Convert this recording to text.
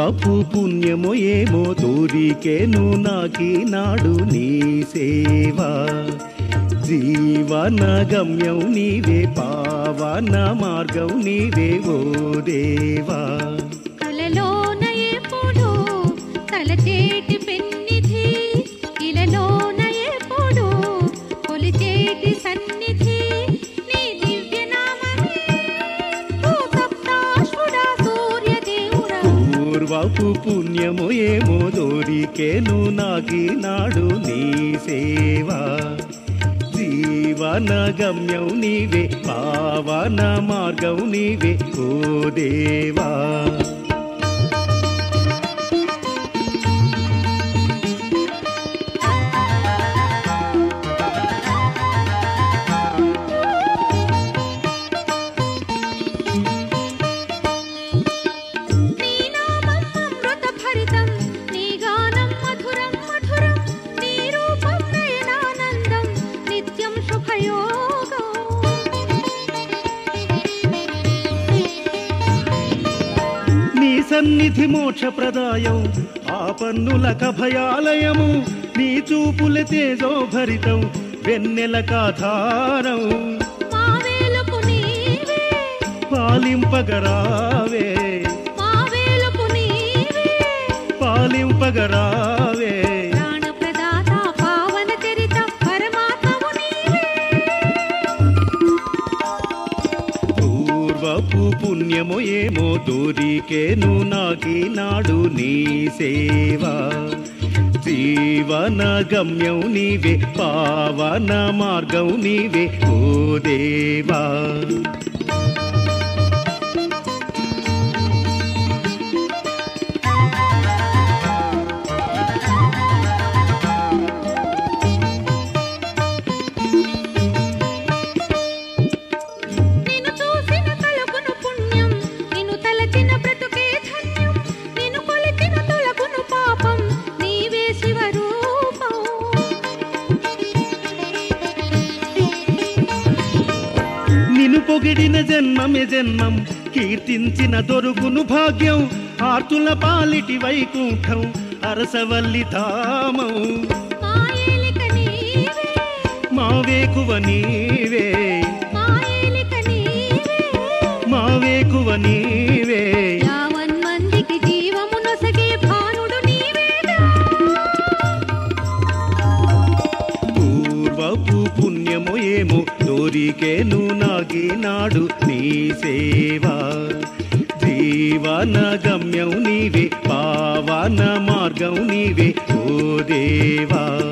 పూర్వపు పుణ్యమో ఏమో దూరికేను నాడు నీ సేవా జీవన గమ్యం నీవే పావన మార్గం నీవే ఓ దేవా కలలోన ఎప్పుడు తలచేటి పెన్నిధి ఇలలోన ఎప్పుడు కొలిచేటి సన్నిధి నీ దివ్య నామమే ఓ సప్తాశ్వుడా సూర్యదేవుడా పూర్వపు పుణ్యము ఏమో దోరికేను నాడు నీ సేవా జీవన గమ్యం నీవే పావన మార్గం నీవే ఓ దేవా నీ నామం అమృత భరితం నీ గానం మధురం మధురం నీ రూపం నయనానందం నిత్యం శుభయోగం నీ సన్నిధి మోక్ష ప్రదాయం ఆ పన్నుల కభయాలయము నీ చూపుల తేజో భరితం వెన్నెల కాధారం మా వేలుపు నీవే పాలింపగరావే మా వేలుపు నీవే పాలింపగరావే ప్రాణప్రదాత పావన చరిత పరమాత్మవు నీవే పూర్వపు పుణ్యము ఏమో దూరికేను నాడు నీ సేవా జీవన గమ్యం నీవే పావన మార్గం నీవే ఓ దేవా నిన్ను చూసిన తలకును పుణ్యం నిన్ను తలచిన బ్రతుకే ధన్యం నిన్ను కొలిచిన తొలగును పాపం నీవే శివరూపం నిన్ను పొగిడిన జన్మమే జన్మం కీర్తించిన దొరుకును భాగ్యం ఆర్తుల పాలిటి వైకుంఠం అరసవల్లి ధామం మా ఏలిక నీవే మా వేకువ నీవే మా ఏలిక నీవే మా వేకువ నీవే యావన్ మందికి జీవము నొసగే భానుడు నీవేగా పూర్వపు పుణ్యము ఏమో దొరికేను నాడు నీ సేవా జీవన గమ్యం నీవే పావన మార్గం నీవే ఓ దేవా